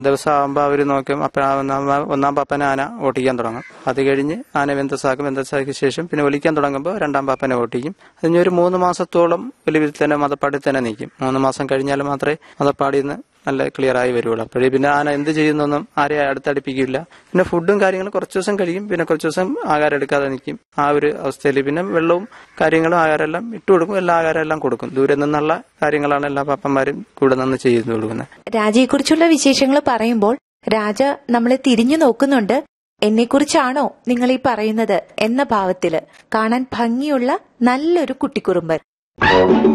ദിവസം ആകുമ്പോൾ അവർ നോക്കും അപ്പം ഒന്നാം ഒന്നാം പാപ്പനെ ആന ഓട്ടിക്കാൻ തുടങ്ങും അത് കഴിഞ്ഞ് ആന വെന്തസാക്കും വെന്തസാക്കിയ ശേഷം പിന്നെ ഒലിക്കാൻ തുടങ്ങുമ്പോൾ രണ്ടാം പാപ്പനെ ഓട്ടിക്കും അതിന് ഒരു മൂന്ന് മാസത്തോളം ഒലിവിൽ തന്നെ മതപ്പാടി തന്നെ നിൽക്കും മൂന്ന് മാസം കഴിഞ്ഞാൽ മാത്രമേ മതപ്പാടിയിൽ നിന്ന് നല്ല ക്ലിയർ ആയി വരുള്ളൂ അപ്പോഴേ പിന്നെ ആന എന്ത് ചെയ്യുന്നൊന്നും ആരെയും അടുത്തടുപ്പിക്കില്ല പിന്നെ ഫുഡും കാര്യങ്ങളും കുറച്ച് ദിവസം കഴിയും പിന്നെ കുറച്ച് ദിവസം ആഹാരം എടുക്കാതെ നിൽക്കും ആ ഒരു അവസ്ഥയിൽ പിന്നെ വെള്ളവും കാര്യങ്ങളും ആഹാരം എല്ലാം ഇട്ട് കൊടുക്കും എല്ലാ ആഹാരം എല്ലാം കൊടുക്കും ദൂരെ നിന്നുള്ള കാര്യങ്ങളാണ് എല്ലാ പാപ്പന്മാരും കൂടെ നിന്ന് ചെയ്തു കൊടുക്കുന്നത് രാജയെക്കുറിച്ചുള്ള വിശേഷങ്ങൾ പറയുമ്പോൾ രാജ നമ്മളെ തിരിഞ്ഞു നോക്കുന്നുണ്ട് എന്നെക്കുറിച്ചാണോ നിങ്ങൾ ഈ പറയുന്നത് എന്ന ഭാവത്തില് കാണാൻ ഭംഗിയുള്ള നല്ലൊരു കുട്ടിക്കുറുമ്പൻ